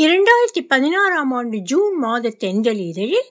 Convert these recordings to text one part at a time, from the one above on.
இரண்டாயிரத்தி பதினாறாம் ஆண்டு ஜூன் மாத தென்றல் இதழில்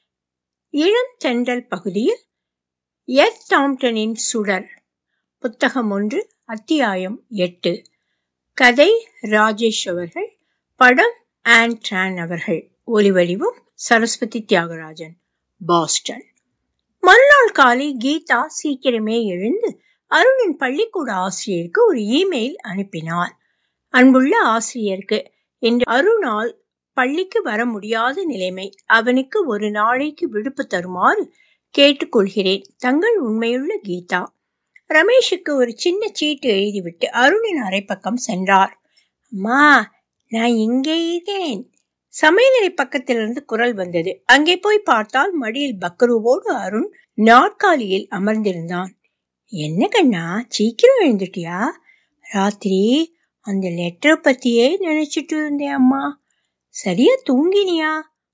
இளம் தென்றல் பகுதியில் எத் டாம்டனின் சுடர் புத்தகம் ஒன்று அத்தியாயம் எட்டு கதை ராஜேஷ் அவர்கள் படம் ஆன் ட்ரான் அவர்கள் ஒலிவடிவும் சரஸ்வதி தியாகராஜன் பாஸ்டன் மறுநாள் காலை கீதா சீக்கிரமே எழுந்து அருணின் பள்ளிக்கூட ஆசிரியருக்கு ஒரு இமெயில் அனுப்பினார் அன்புள்ள ஆசிரியருக்கு இன்று அருணால் பள்ளிக்கு வர முடியாத நிலைமை அவனுக்கு ஒரு நாளைக்கு விடுப்பு தருமாறு கேட்டுக்கொள்கிறேன் தங்கள் உண்மையுள்ள கீதா ரமேஷுக்கு ஒரு சின்ன சீட்டு எழுதிவிட்டு அருணின் அரைப்பக்கம் சென்றார் அம்மா நான் இங்கே இருக்கேன் சமையலறை பக்கத்திலிருந்து குரல் வந்தது அங்கே போய் பார்த்தால் மடியில் பக்ருவோடு அருண் நாற்காலியில் அமர்ந்திருந்தான் என்ன கண்ணா சீக்கிரம் எழுந்துட்டியா ராத்திரி அந்த லெட்டரை பத்தியே நினைச்சிட்டு இருந்தேன் அம்மா சரியா தூங்கினியா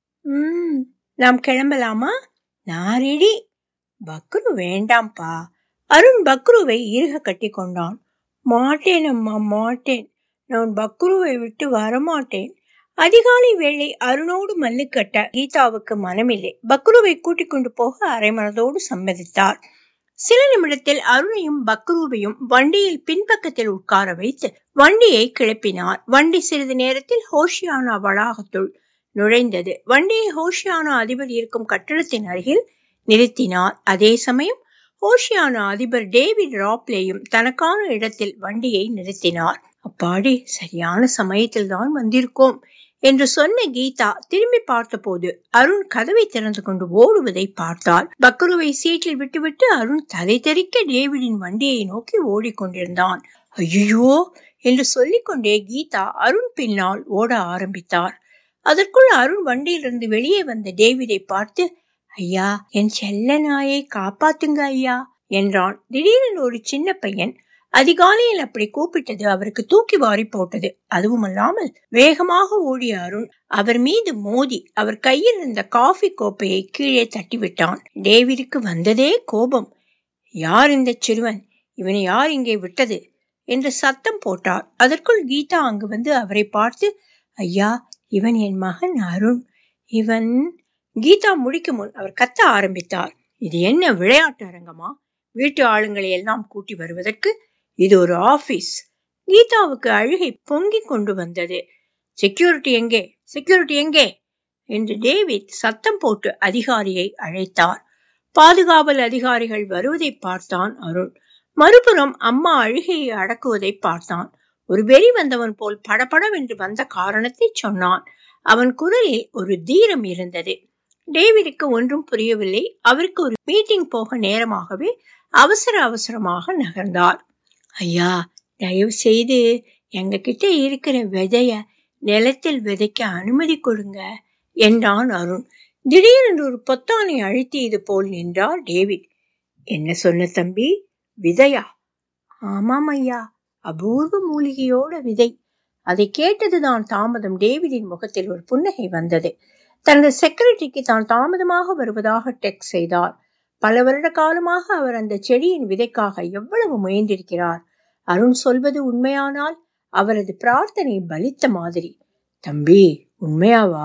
ம் நாம் கிளம்பலாமா நான் ரெடி பக்ரு வேண்டாம்ப்பா அருண் பக்ருவை இறுக கட்டி கொண்டான் மாட்டேன் அம்மா மாட்டேன் நான் பக்ருவை விட்டு வரமாட்டேன் அதிகாலை வேளை அருணோடு மல்லு கட்ட கீதாவுக்கு மனமில்லை பக்ருவை கூட்டிக் கொண்டு போக அரைமனதோடு சம்மதித்தார் சில நிமிடத்தில் அருணையும் பக்ரூவையும் வண்டியில் பின்பக்கத்தில் உட்கார வைத்து வண்டியை கிளப்பினார் வண்டி சிறிது நேரத்தில் ஹோஷியானா வளாகத்துள் நுழைந்தது வண்டியை ஹோஷியானா அதிபர் இருக்கும் கட்டடத்தின் அருகில் நிறுத்தினார் அதே சமயம் ஹோஷியானா அதிபர் டேவிட் ராப்லேயும் தனக்கான இடத்தில் வண்டியை நிறுத்தினார் அப்பாடி சரியான சமயத்தில் தான் வந்திருக்கோம் என்று சொன்ன கீதா திரும்பி பார்த்தபோது அருண் கதவை திறந்து கொண்டு ஓடுவதை பார்த்தாள் பக்ருவை சீட்டில் விட்டுவிட்டு அருண் தலை தெறிக்க டேவிடின் வண்டியை நோக்கி ஓடிக்கொண்டிருந்தான் ஐயோ என்று சொல்லிக்கொண்டே கீதா அருண் பின்னால் ஓட ஆரம்பித்தார் அதற்குள் அருண் வண்டியிலிருந்து வெளியே வந்த டேவிடை பார்த்து ஐயா என் செல்ல நாயை காப்பாத்துங்க ஐயா என்றான் திடீரென்று ஒரு சின்ன பையன் அதிகாலையில் அப்படி கூப்பிட்டது அவருக்கு தூக்கி வாரி போட்டது அதுவுமல்லாமல் வேகமாக ஓடிய அருண் அவர் மீது மோதி அவர் கையில் இருந்த காஃபி கோப்பையை கீழே தட்டிவிட்டான் டேவிடுக்கு வந்ததே கோபம் யார் இந்த சிறுவன் இவனை யார் இங்கே விட்டது என்று சத்தம் போட்டார் அதற்குள் கீதா அங்கு வந்து அவரை பார்த்து ஐயா இவன் என் மகன் அருண் இவன் கீதா முடிக்கும் முன் அவர் கத்த ஆரம்பித்தார் இது என்ன விளையாட்டு அரங்கமா வீட்டு ஆளுங்களை எல்லாம் கூட்டி வருவதற்கு இது ஒரு ஆபீஸ் கீதாவுக்கு அழுகை பொங்கிக் கொண்டு வந்தது செக்யூரிட்டி எங்கே செக்யூரிட்டி எங்கே என்று டேவிட் சத்தம் போட்டு அதிகாரியை அழைத்தார் பாதுகாவல் அதிகாரிகள் வருவதை பார்த்தான் அருண் மறுபுறம் அம்மா அழுகையை அடக்குவதை பார்த்தான் ஒரு வெறி வந்தவன் போல் படபடவென்று வந்த காரணத்தை சொன்னான் அவன் குரலில் ஒரு தீரம் இருந்தது டேவிடுக்கு ஒன்றும் புரியவில்லை அவருக்கு ஒரு மீட்டிங் போக நேரமாகவே அவசர அவசரமாக நகர்ந்தார் ஐயா தயவு செய்து எங்க கிட்ட இருக்கிற விதைய நிலத்தில் விதைக்க அனுமதி கொடுங்க என்றான் அருண் திடீரென்று ஒரு பொத்தானை அழுத்தியது போல் நின்றார் டேவிட் என்ன சொன்ன தம்பி விதையா ஆமாம் ஐயா அபூர்வ மூலிகையோட விதை அதை கேட்டதுதான் தாமதம் டேவிடின் முகத்தில் ஒரு புன்னகை வந்தது தனது செக்ரட்டரிக்கு தான் தாமதமாக வருவதாக டெக்ஸ்ட் செய்தார் பல வருட காலமாக அவர் அந்த செடியின் விதைக்காக எவ்வளவு முயன்றிருக்கிறார் அருண் சொல்வது உண்மையானால் அவரது பிரார்த்தனை பலித்த மாதிரி தம்பி உண்மையாவா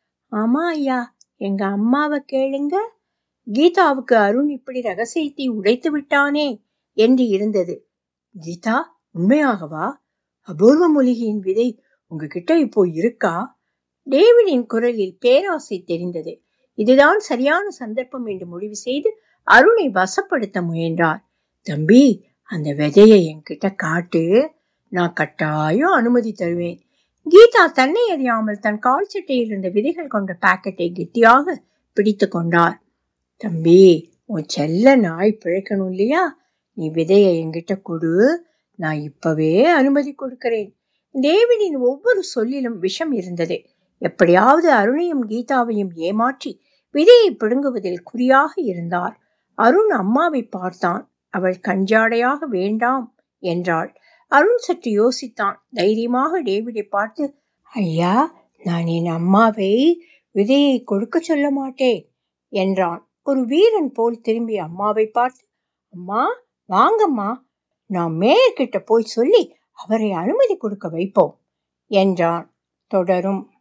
ஆமா ஐயா எங்க அம்மாவை கேளுங்க கீதாவுக்கு அருண் இப்படி ரகசியத்தை உடைத்து விட்டானே என்று இருந்தது கீதா உண்மையாகவா அபூர்வ மூலிகையின் விதை உங்ககிட்ட இப்போ இருக்கா டேவிடின் குரலில் பேராசை தெரிந்தது இதுதான் சரியான சந்தர்ப்பம் என்று முடிவு செய்து அருணை வசப்படுத்த முயன்றார் தம்பி அந்த விதையை என்கிட்ட காட்டு நான் கட்டாயம் அனுமதி தருவேன் கீதா தன்னை அறியாமல் தன் கால் சட்டையில் இருந்த விதைகள் கொண்ட பாக்கெட்டை கெட்டியாக பிடித்து கொண்டார் தம்பி உன் செல்ல நாய் பிழைக்கணும் இல்லையா நீ விதையை என்கிட்ட கொடு நான் இப்பவே அனுமதி கொடுக்கிறேன் டேவிடின் ஒவ்வொரு சொல்லிலும் விஷம் இருந்தது எப்படியாவது அருணையும் கீதாவையும் ஏமாற்றி விதையை பிடுங்குவதில் குறியாக இருந்தார் அருண் அம்மாவை பார்த்தான் அவள் கஞ்சாடையாக வேண்டாம் என்றாள் அருண் சற்று யோசித்தான் தைரியமாக டேவிடை பார்த்து ஐயா நான் என் அம்மாவை விதையை கொடுக்க சொல்ல மாட்டேன் என்றான் ஒரு வீரன் போல் திரும்பி அம்மாவை பார்த்து அம்மா வாங்கம்மா நாம் மேயர்கிட்ட போய் சொல்லி அவரை அனுமதி கொடுக்க வைப்போம் என்றான் தொடரும்